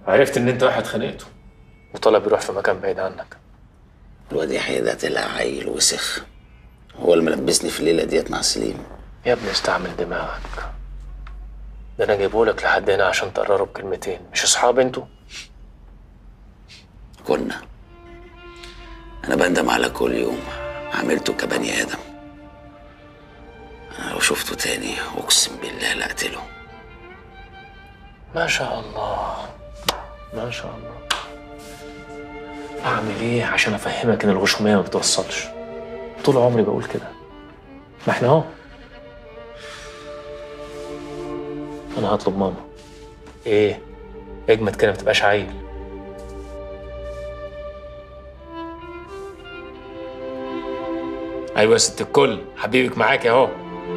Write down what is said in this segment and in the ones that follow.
عرفت ان انت واحد خانقته وطلب يروح في مكان بعيد عنك الواد يحيى ده طلع عيل وسخ هو اللي ملبسني في الليله ديت مع سليم يا ابني استعمل دماغك ده انا جايبهولك لحد هنا عشان تقرروا بكلمتين مش اصحاب انتوا كنا انا بندم على كل يوم عملته كبني ادم انا لو شفته تاني اقسم بالله لا اقتله ما شاء الله ما شاء الله اعمل ايه عشان افهمك ان الغشوميه ما بتوصلش طول عمري بقول كده ما احنا اهو انا هطلب ماما ايه اجمد كده ما تبقاش عيل ايوه يا ست الكل حبيبك معاك اهو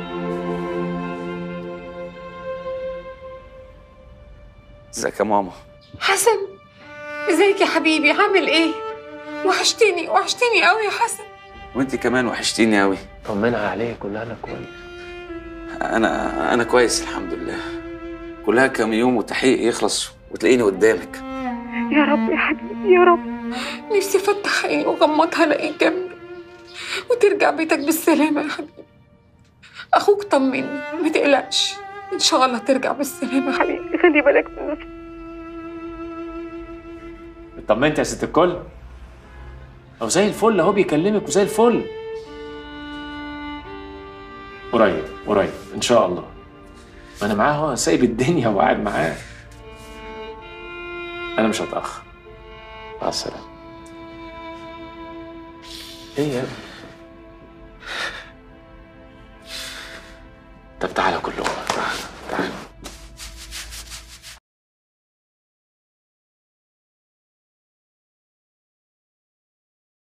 ازيك يا ماما حسن ازيك يا حبيبي عامل ايه وحشتني وحشتني قوي يا حسن وانت كمان وحشتيني قوي طمنها عليك قول لها انا كويس انا انا كويس الحمد لله كلها كام يوم وتحقيق يخلص وتلاقيني قدامك يا رب يا حبيبي يا رب نفسي افتح عيني واغمضها الاقيك جنبي وترجع بيتك بالسلامه يا حبيبي اخوك طمني ما تقلقش ان شاء الله ترجع بالسلامه يا حبيبي خلي بالك من نفسك اطمنت يا ست الكل او زي الفل اهو بيكلمك وزي الفل قريب قريب ان شاء الله ما انا معاه اهو سايب الدنيا وقاعد معاه انا مش هتاخر مع السلامه ايه يا ابني طب تعالى كلهم